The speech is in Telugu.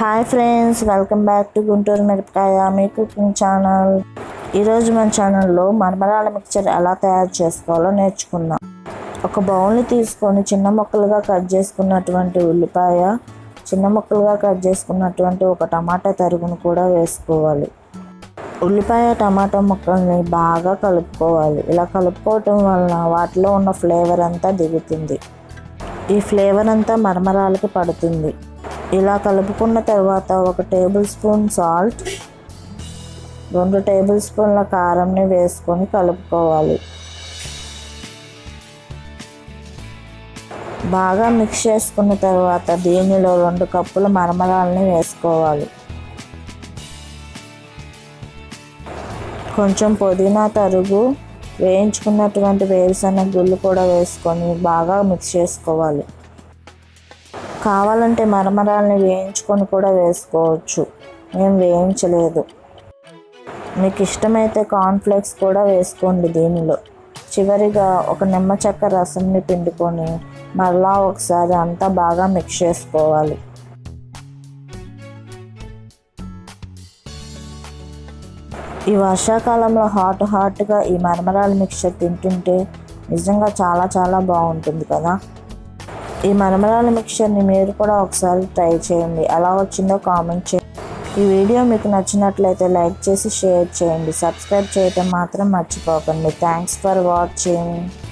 hi friends welcome back to Guntur మిరపకాయ మీ కుకింగ్ ఛానల్ ఈరోజు మన ఛానల్లో మరమరాల మిక్చర్ ఎలా తయారు చేసుకోవాలో నేర్చుకుందాం ఒక బౌల్ని తీసుకొని చిన్న ముక్కలుగా కట్ చేసుకున్నటువంటి ఉల్లిపాయ చిన్న ముక్కలుగా కట్ చేసుకున్నటువంటి ఒక టమాటా తరుగును కూడా వేసుకోవాలి ఉల్లిపాయ టమాటా ముక్కల్ని బాగా కలుపుకోవాలి ఇలా కలుపుకోవటం వలన వాటిలో ఉన్న ఫ్లేవర్ అంతా దిగుతుంది ఈ ఫ్లేవర్ అంతా మరమరాలకి పడుతుంది ఇలా కలుపుకున్న తర్వాత ఒక టేబుల్ స్పూన్ సాల్ట్ రెండు టేబుల్ స్పూన్ల కారంని వేసుకొని కలుపుకోవాలి బాగా మిక్స్ చేసుకున్న తర్వాత దీనిలో రెండు కప్పుల మరమరాలని వేసుకోవాలి కొంచెం పుదీనా తరుగు వేయించుకున్నటువంటి వేరుశనగ గుళ్ళు కూడా వేసుకొని బాగా మిక్స్ చేసుకోవాలి కావాలంటే మరమరాలని వేయించుకొని కూడా వేసుకోవచ్చు మేము వేయించలేదు మీకు ఇష్టమైతే కార్న్ఫ్లేక్స్ కూడా వేసుకోండి దీనిలో చివరిగా ఒక నిమ్మ చెక్క రసంని పిండుకొని మరలా ఒకసారి అంతా బాగా మిక్స్ చేసుకోవాలి ఈ వర్షాకాలంలో హాట్ హాట్గా ఈ మరమరాల మిక్చర్ తింటుంటే నిజంగా చాలా చాలా బాగుంటుంది కదా ఈ మరమరాల మిక్చర్ని మీరు కూడా ఒకసారి ట్రై చేయండి ఎలా వచ్చిందో కామెంట్ చేయండి ఈ వీడియో మీకు నచ్చినట్లయితే లైక్ చేసి షేర్ చేయండి సబ్స్క్రైబ్ చేయటం మాత్రం మర్చిపోకండి థ్యాంక్స్ ఫర్ వాచింగ్